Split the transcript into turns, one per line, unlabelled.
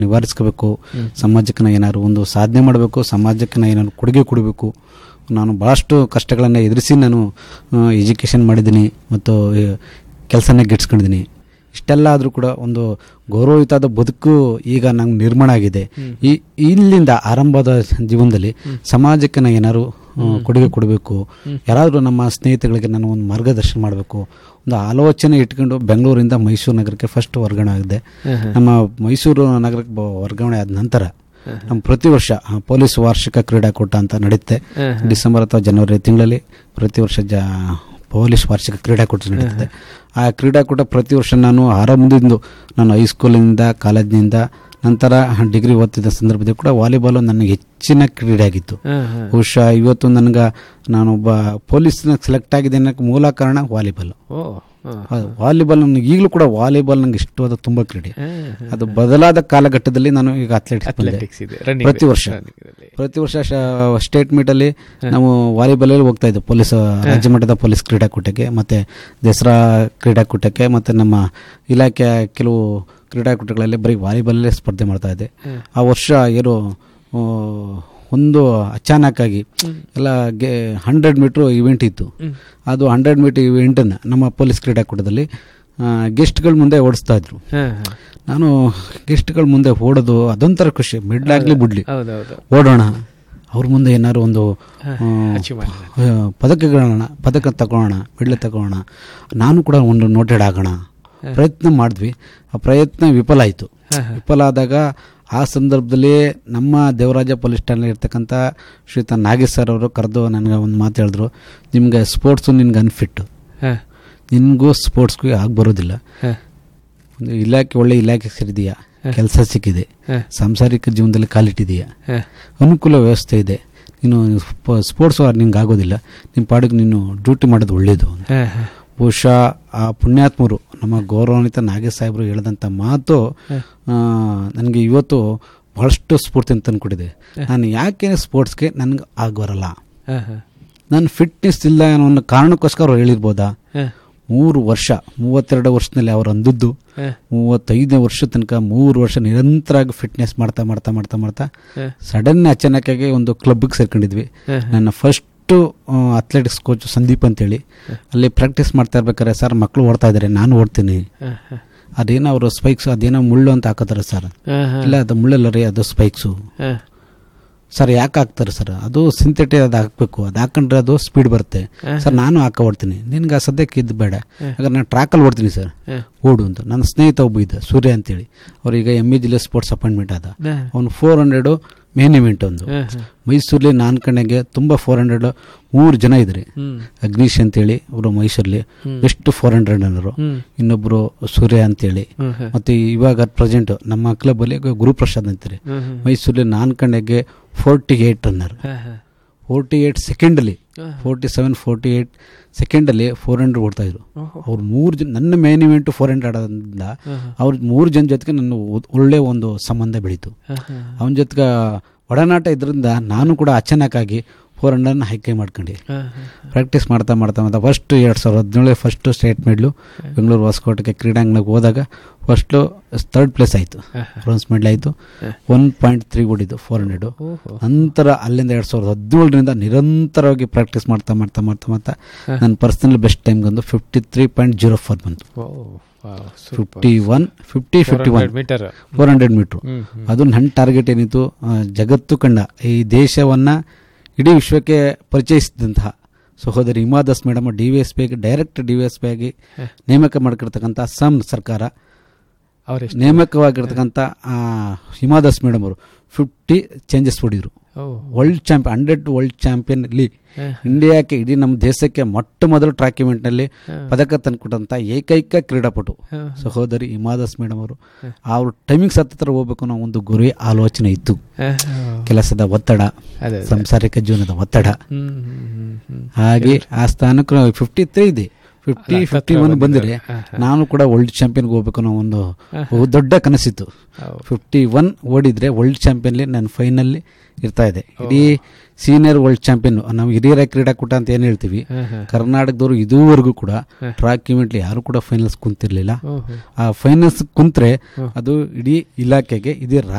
ನಿವಾರಿಸ್ಕೋಬೇಕು ಸಮಾಜಕ್ಕೆ ನಾ ಏನಾದ್ರು ಒಂದು ಸಾಧನೆ ಮಾಡಬೇಕು ಸಮಾಜಕ್ಕೆ ನಾ ಏನಾದ್ರು ಕೊಡುಗೆ ಕೊಡಬೇಕು ನಾನು ಭಾಳಷ್ಟು ಕಷ್ಟಗಳನ್ನು ಎದುರಿಸಿ ನಾನು ಎಜುಕೇಷನ್ ಮಾಡಿದ್ದೀನಿ ಮತ್ತು ಕೆಲಸನೇ ಗಿಟ್ಸ್ಕೊಂಡಿದ್ದೀನಿ ಇಷ್ಟೆಲ್ಲ ಆದರೂ ಕೂಡ ಒಂದು ಗೌರವಯುತವಾದ ಬದುಕು ಈಗ ನಂಗೆ ನಿರ್ಮಾಣ ಆಗಿದೆ ಈ ಇಲ್ಲಿಂದ ಆರಂಭದ ಜೀವನದಲ್ಲಿ ಸಮಾಜಕ್ಕೆ ನಾನು ಏನಾದ್ರು ಆ, ಕೊಡುಗೆ ಕೊಡಬೇಕು ಯಾರಾದರೂ ನಮ್ಮ ಸ್ನೇಹಿತಗಳಿಗೆ ನಾನು ಒಂದು ಮಾರ್ಗದರ್ಶನ ಮಾಡಬೇಕು ಒಂದು ಆಲೋಚನೆ ಇಟ್ಕೊಂಡು ಬೆಂಗಳೂರಿಂದ ಮೈಸೂರು ನಗರಕ್ಕೆ ಫಸ್ಟ್ ವರ್ಗಾವಣೆ ಆಗಿದೆ ನಮ್ಮ ಮೈಸೂರು ನಗರಕ್ಕೆ ಬ- ವರ್ಗಾವಣೆ ಆದ ನಂತರ ನಮ್ಮ ಪ್ರತಿ ವರ್ಷ ಆ, ಪೊಲೀಸ್ ವಾರ್ಷಿಕ ಕ್ರೀಡಾಕೂಟ ಅಂತ ನಡೆಯುತ್ತೆ ಡಿಸೆಂಬರ್ ಅಥವಾ ಜನವರಿ ತಿಂಗಳಲ್ಲಿ ಪ್ರತಿ ವರ್ಷ ಜ ಪೊಲೀಸ್ ವಾರ್ಷಿಕ ಕ್ರೀಡಾಕೂಟ ನಡೀತದೆ ಆ ಕ್ರೀಡಾಕೂಟ ಪ್ರತಿ ವರ್ಷ ನಾನು ಆರಂಭದಿಂದ ನಾನು ಹೈಸ್ಕೂಲಿನಿಂದ ಕಾಲೇಜಿನಿಂದ ನಂತರ ಡಿಗ್ರಿ ಓದ್ತಿದ್ದ ಸಂದರ್ಭದಲ್ಲಿ ಕೂಡ ವಾಲಿಬಾಲ್ ನನಗೆ ಹೆಚ್ಚಿನ ಕ್ರೀಡೆ ಆಗಿತ್ತು ಬಹುಶಃ ಇವತ್ತು ನನಗೆ ನಾನೊಬ್ಬ ಪೊಲೀಸ್ನ ಸೆಲೆಕ್ಟ್ ಆಗಿದೆ ಅನ್ನೋಕ್ಕೆ ಮೂಲ ಕಾರಣ ವಾಲಿಬಾಲ್
ಓ ಹ.
ಹೌದು, ವಾಲಿಬಾಲ್ ನನಗೆ ಈಗಲೂ ಕೂಡ ವಾಲಿಬಾಲ್ ನನಗೆ ಇಷ್ಟವಾದ ತುಂಬ ಕ್ರೀಡೆ ಅದು ಬದಲಾದ ಕಾಲಘಟ್ಟದಲ್ಲಿ ನಾನು ಈಗ ಅಥ್ಲೆಟಿಕ್ಸ್
Athletics ಇದೆ, running
ಪ್ರತಿ ವರ್ಷ
running ಇರಲ್ಲಿ.
ಪ್ರತಿ ವರ್ಷ ಸ್ಟೇಟ್ ಮೀಟ್ ಅಲ್ಲಿ ನಾವು ವಾಲಿಬಾಲ್ ಅಲ್ಲಿ ಹೋಗ್ತಾ ಇದ್ದೆ ಪೊಲೀಸ್ ರಾಜ್ಯ ಮಟ್ಟದ ಪೊಲೀಸ್ ಕ್ರೀಡಾಕೂಟಕ್ಕೆ ಮತ್ತೆ ದಸರಾ ಕ್ರೀಡಾಕೂಟಕ್ಕೆ ಮತ್ತೆ ನಮ್ಮ ಇಲಾಖೆಯ ಕೆಲವು ಕ್ರೀಡಾಕೂಟಗಳಲ್ಲಿ ಬರೀ ವಾಲಿಬಾಲಲ್ಲೇ ಸ್ಪರ್ಧೆ ಮಾಡ್ತಾ ಇದ್ದೆ ಆ ವರ್ಷ ಏನು ಆ, ಒಂದು ಅಚಾನಕ್ಕಾಗಿ ಎಲ್ಲ ಗೆ ಹಂಡ್ರೆಡ್ ಮೀಟ್ರ್ ಇವೆಂಟ್ ಇತ್ತು ಅದು ಹಂಡ್ರೆಡ್ ಮೀಟರ್ ಇವೆಂಟನ್ನು ನಮ್ಮ ಪೊಲೀಸ್ ಕ್ರೀಡಾಕೂಟದಲ್ಲಿ ಗೆಸ್ಟ್ಗಳ ಮುಂದೆ ಓಡಿಸ್ತಾ ಇದ್ರು
ಹ, ಹ.
ನಾನು ಗೆಸ್ಟ್ಗಳ ಮುಂದೆ ಓಡೋದು ಅದೊಂಥರ ಖುಷಿ ಮಿಡ್ಲಾಗ್ಲಿ ಬಿಡ್ಲಿ
ಹೌದೌದು
ಓಡೋಣ ಅವ್ರ ಮುಂದೆ ಏನಾದ್ರು ಒಂದು ಆ,
achieve ಮಾಡೋಣ.
ಆ, ಪದಕಗಳನ್ನ ಪದಕ ತಗೊಳ್ಳೋಣ ಮೆಡ್ಲ್ ತಗೊಳ್ಳೋಣ ನಾನು ಕೂಡ ಒಂದು ನೋಟೆಡ್ ಆಗೋಣ ಪ್ರಯತ್ನ ಮಾಡಿದ್ವಿ ಆ ಪ್ರಯತ್ನ ವಿಫಲ ಆಯಿತು ವಿಫಲ ಆದಾಗ ಆ ಸಂದರ್ಭದಲ್ಲಿ ನಮ್ಮ ದೇವರಾಜ ಪೊಲೀಸ್ ಠಾಣೆ ಇರ್ತಕ್ಕಂಥ ಶ್ರೀಯುತ ನಾಗೇಶ್ ಸರ್ ಅವರು ಕರೆದು ನನಗೆ ಒಂದು ಮಾತು ಹೇಳಿದ್ರು ನಿಮ್ಗೆ ಸ್ಪೋರ್ಟ್ಸು ನಿನ್ಗೆ ಅನ್ಫಿಟ್ಟು
ಹ,
ನಿನಗೂ ಸ್ಪೋರ್ಟ್ಸ್ಗೂ ಆಗಿ ಬರೋದಿಲ್ಲ
ಹ,
ಒಂದು ಇಲಾಖೆ ಒಳ್ಳೆ ಇಲಾಖೆ ಸೇರಿದೆಯಾ ಕೆಲಸ ಸಿಕ್ಕಿದೆ
ಹ.
ಸಾಂಸಾರಿಕ ಜೀವನದಲ್ಲಿ ಕಾಲಿಟ್ಟಿದೆಯಾ
ಹ.
ಅನುಕೂಲ ವ್ಯವಸ್ಥೆ ಇದೆ ನೀನು ಸ್ಪ- ಸ್ಪೋರ್ಟ್ಸ್ ನಿಂಗೆ ಆಗೋದಿಲ್ಲ ನಿಮ್ಮ ಪಾಡಿಗೆ ನೀನು ಡ್ಯೂಟಿ ಮಾಡೋದು ಒಳ್ಳೆಯದು
ಹ, ಹ.
ಬಹುಶಃ ಆ ಪುಣ್ಯಾತ್ಮರು ನಮ್ಮ ಗೌರವಾನ್ವಿತ ನಾಗೇಶ್ ಸಾಹೇಬರು ಹೇಳಿದಂಥ ಮಾತು ನನಗೆ ಇವತ್ತು ಬಹಳಷ್ಟು ಸ್ಫೂರ್ತಿ ಅಂತ ತಂದ್ಕೊಟ್ಟಿದೆ ನಾನು ಯಾಕೆ ಸ್ಪೋರ್ಟ್ಸ್ಗೆ ನನಗೆ ಆಗಬರಲ್ಲ
ಹ, ಹ.
ನಾನು ಫಿಟ್ನೆಸ್ ಇಲ್ಲ ಅನ್ನೋ ಒಂದು ಕಾರಣಕ್ಕೋಸ್ಕರ ಅವ್ರು ಹೇಳಿರ್ಬೋದಾ
ಹ.
ಮೂರು ವರ್ಷ ಮೂವತ್ತೆರಡು ವರ್ಷದಲ್ಲಿ ಅವ್ರು ಅಂದದ್ದು
ಹ.
ಮೂವತ್ತೈದನೇ ವರ್ಷ ತನಕ ಮೂರು ವರ್ಷ ನಿರಂತರವಾಗಿ ಫಿಟ್ನೆಸ್ ಮಾಡ್ತಾ ಮಾಡ್ತಾ ಮಾಡ್ತಾ ಮಾಡ್ತಾ
ಹ.
ಸಡನ್ ಅಚಾನಕ್ಕಾಗಿ ಒಂದು ಕ್ಲಬ್ಗೆ ಸೇರ್ಕೊಂಡಿದ್ವಿ
ಹ.
ನನ್ನ ಫಸ್ಟು ಅಥ್ಲೆಟಿಕ್ಸ್ ಕೋಚ್ ಸಂದೀಪ್ ಅಂತೇಳಿ ಅಲ್ಲಿ ಪ್ರಾಕ್ಟೀಸ್ ಮಾಡ್ತಾ ಇರ್ಬೇಕಾದ್ರೆ ಸರ್ ಮಕ್ಕಳು ಓಡ್ತಾ ಇದ್ದಾರೆ ನಾನು ಓಡ್ತೀನಿ
ಹ, ಹ.
ಅದೇನೋ ಅವರು ಸ್ಪೈಕ್ಸ್ ಅದೇನೋ ಮುಳ್ಳು ಅಂತ ಹಾಕೋತಾರೆ ಸರ್
ಹ, ಹ.
ಇಲ್ಲ ಅದು ಮುಳ್ಳಲ್ಲ ರೀ ಅದು ಸ್ಪೈಕ್ಸು
ಹ.
ಸರ್ ಯಾಕೆ ಹಾಕ್ತಾರೆ ಸರ್ ಅದು ಸಿಂಥೆಟಿಕ್ ಅದು ಹಾಕಬೇಕು ಅದು ಹಾಕೊಂಡ್ರೆ ಅದು ಸ್ಪೀಡ್ ಬರುತ್ತೆ ಸರ್ ನಾನು ಹಾಕ ಓಡ್ತೀನಿ ನಿನ್ಗೆ ಆ ಸದ್ಯಕ್ಕೆ ಇದು ಬೇಡ ಯಾಕಂದ್ರೆ ನಾನು ಟ್ರ್ಯಾಕಲ್ಲಿ ಓಡ್ತೀನಿ ಸರ್
ಹ.
ಓಡು ಅಂತ ನನ್ನ ಸ್ನೇಹಿತ ಒಬ್ಬ ಇದ್ದ ಸೂರ್ಯ ಅಂತೇಳಿ ಅವ್ರೀಗ ಎಮ್ ಇ ಜಿಲ್ಲೆ ಸ್ಪೋರ್ಟ್ಸ್ ಅಪಾಯಿಂಟ್ಮೆಂಟ್ ಆದ
ಹ.
ಅವನು ಫೋರ್ ಹಂಡ್ರೆಡು ಮೇನ್ ಇವೆಂಟ್ ಒಂದು
ಹ, ಹ.
ಮೈಸೂರಲ್ಲಿ ನಾನು ಕಣ್ಣಗೆ ತುಂಬ ಫೋರ್ ಹಂಡ್ರೆಡ್ ಮೂರು ಜನ ಇದ್ರಿ
ಹ್ಮ್.
ಅಗ್ನೀಶ್ ಅಂತೇಳಿ ಅವರು ಮೈಸೂರಲ್ಲಿ ಬೆಸ್ಟ್ ಫೋರ್ ಹಂಡ್ರೆಡ್ ಅನ್ನೋರು
ಹ್ಮ್.
ಇನ್ನೊಬ್ಬರು ಸೂರ್ಯ ಅಂತೇಳಿ
ಹ್ಮ್, ಹ.
ಮತ್ತು ಇವಾಗ ಪ್ರೆಸೆಂಟ್ ನಮ್ಮ ಕ್ಲಬ್ಬಲ್ಲಿ ಗುರುಪ್ರಸಾದ್ ಅಂತಾರೆ
ಹ್ಮ್, ಹ್ಮ್.
ಮೈಸೂರಲ್ಲಿ ನಾನು ಕಣ್ಣಗೆ ಫೋರ್ಟಿ ಏಯ್ಟ್ ರನ್ನರ್
ಹ, ಹ.
ಫೋರ್ಟಿ ಏಯ್ಟ್ ಸೆಕೆಂಡಲ್ಲಿ ಫೋರ್ಟಿ ಸೆವೆನ್ ಫೋರ್ಟಿ ಏಯ್ಟ್ ಸೆಕೆಂಡಲ್ಲಿ ಫೋರ್ ಹಂಡ್ರೆಡ್ ಓಡ್ತಾ ಇದ್ರು ಅವ್ರು ಮೂರು ಜನ ನನ್ನ ಮೇನ್ ಇವೆಂಟ್ ಫೋರ್ ಹಂಡ್ರೆಡ್ ಆಡೋದ್ರಿಂದ ಅವ್ರ ಮೂರು ಜನ ಜೊತೆಗೆ ನನ್ನ ಒ- ಒಳ್ಳೆ ಒಂದು ಸಂಬಂಧ ಬೆಳೀತು
ಹ, ಹ.
ಅವನ ಜೊತೆಗೆ ಒಡನಾಟ ಇದರಿಂದ ನಾನು ಕೂಡ ಅಚಾನಕ್ಕಾಗಿ ಫೋರ್ ಹಂಡ್ರೆಡ್ನ ಹೈಕೆ ಮಾಡ್ಕೊಂಡು
ಹ, ಹ.
ಪ್ರಾಕ್ಟೀಸ್ ಮಾಡ್ತಾ ಮಾಡ್ತಾ ಮಾಡ್ತಾ ಫಸ್ಟ್ ಎರಡು ಸಾವಿರದ ಹದಿನೇಳು ಫಸ್ಟ್ ಸ್ಟೇಟ್ ಮೆಡ್ಲು ಬೆಂಗಳೂರು ಹೊಸಕೋಟೆಗೆ ಕ್ರೀಡಾಂಗಣಕ್ಕೆ ಹೋದಾಗ ಫಸ್ಟು ಥರ್ಡ್ ಪ್ಲೇಸ್ ಆಯಿತು ಬ್ರೋನ್ಸ್ ಮೆಡಲ್ ಆಯಿತು ಒನ್ ಪಾಯಿಂಟ್ ತ್ರೀ ಓಡಿದ್ದು ಫೋರ್ ಹಂಡ್ರೆಡು
ಓಹೋ.
ನಂತರ ಅಲ್ಲಿಂದ ಎರಡು ಸಾವಿರದ ಹದಿನೇಳರಿಂದ ನಿರಂತರವಾಗಿ ಪ್ರಾಕ್ಟೀಸ್ ಮಾಡ್ತಾ ಮಾಡ್ತಾ ಮಾಡ್ತಾ ಮಾಡ್ತಾ ನನ್ನ ಪರ್ಸನಲ್ ಬೆಸ್ಟ್ ಟೈಮ್ ಬಂದು fifty three point zero four ಬಂತು
oh, wow, super.
Fifty one fifty fifty one
400 metre
four hundred metre
hmm, hmm.
ಅದು ನನ್ನ ಟಾರ್ಗೆಟ್ ಏನಿತ್ತು ಆ, ಜಗತ್ತು ಕಂಡ ಈ ದೇಶವನ್ನು ಇಡೀ ವಿಶ್ವಕ್ಕೆ ಪರಿಚಯಿಸಿದಂತಹ ಸಹೋದರಿ Hima Das madam D V S P ಆಗಿ direct D V S P ಆಗಿ ನೇಮಕ ಮಾಡಿರ್ತಕ್ಕಂಥ ಅಸ್ಸಾಂ ಸರ್ಕಾರ
ಅವರೆಷ್ಟು
ನೇಮಕವಾಗಿರ್ತಕ್ಕಂಥ ಆ, ಹಿಮಾ ದಾಸ್ ಮೇಡಮ್ ಅವರು ಫಿಫ್ಟಿ ಚೇಂಜಸ್ ಹೊಡಿದ್ರು
ಓ
world champion hundred world champion ಅಲ್ಲಿ
ಹ.
ಇಂಡಿಯಾಕ್ಕೆ ಇಡೀ ನಮ್ಮ ದೇಶಕ್ಕೆ ಮೊಟ್ಟ ಮೊದಲು ಟ್ರ್ಯಾಕ್ ಇವೆಂಟ್ನಲ್ಲಿ ಪದಕ ತಂದುಕೊಟ್ಟಂಥ ಏಕೈಕ ಕ್ರೀಡಾಪಟು
ಹ.
ಸಹೋದರಿ ಹಿಮಾದಾಸ್ ಮೇಡಮ್ ಅವರು ಅವ್ರ ಟೈಮಿಂಗ್ಸ್ ಹತ್ತಿರ ಹೋಗ್ಬೇಕು ಅನ್ನೋ ಒಂದು ಗುರಿ ಆಲೋಚನೆ ಇತ್ತು
ಹ, ಹ.
ಕೆಲಸದ ಒತ್ತಡ
ಅದೇ ಅದೇ.
ಸಂಸಾರಿಕ ಜೀವನದ ಒತ್ತಡ
ಹ್ಮ್, ಹ್ಮ್, ಹ್ಮ್, ಹ್ಮ್.
ಹಾಗೆ ಆ ಸ್ಥಾನಕ್ಕೆ ಫಿಫ್ಟಿ ತ್ರೀ ಇದೆ ಫಿಫ್ಟಿ
ಅಲ್ಲ,
ಫಿಫ್ಟಿ
ಹತ್ರ
ಒನ್ ಬಂದರೆ
ಹಾ, ಹಾ.
ನಾನು ಕೂಡ ವರ್ಲ್ಡ್ ಚಾಂಪಿಯನ್ಗೆ ಹೋಗ್ಬೇಕು ಅನ್ನೋ ಒಂದು
ಹಾ,
ಬಹು ದೊಡ್ಡ ಕನಸಿತ್ತು
ಹೌದು.
ಫಿಫ್ಟಿ ಒನ್ ಓಡಿದ್ರೆ ವರ್ಲ್ಡ್ ಚಾಂಪಿಯನ್ಲಿ ನಾನು ಫೈನಲ್ಲಿ ಇರ್ತಾ ಇದೆ ಇಡೀ ಸೀನಿಯರ್ ವರ್ಲ್ಡ್ ಚಾಂಪಿಯನ್ ನಾವು ಹಿರಿಯರ ಕ್ರೀಡಾಕೂಟ ಅಂತ ಏನು ಹೇಳ್ತೀವಿ
ಹಾ, ಹಾ.
ಕರ್ನಾಟಕದವರು ಇದುವರೆಗೂ ಕೂಡ
ಹಾ.
ಟ್ರ್ಯಾಕ್ ಇವೆಂಟ್ಲಿ ಯಾರು ಕೂಡ ಫೈನಲ್ಸ್ ಕುಂತಿರ್ಲಿಲ್ಲ
ಓಹೋ.
ಆ ಫೈನಲ್ಸ್ ಕುಂತ್ರೆ
ಹ್ಮ್.
ಅದು ಇಡೀ ಇಲಾಖೆಗೆ ಇಡೀ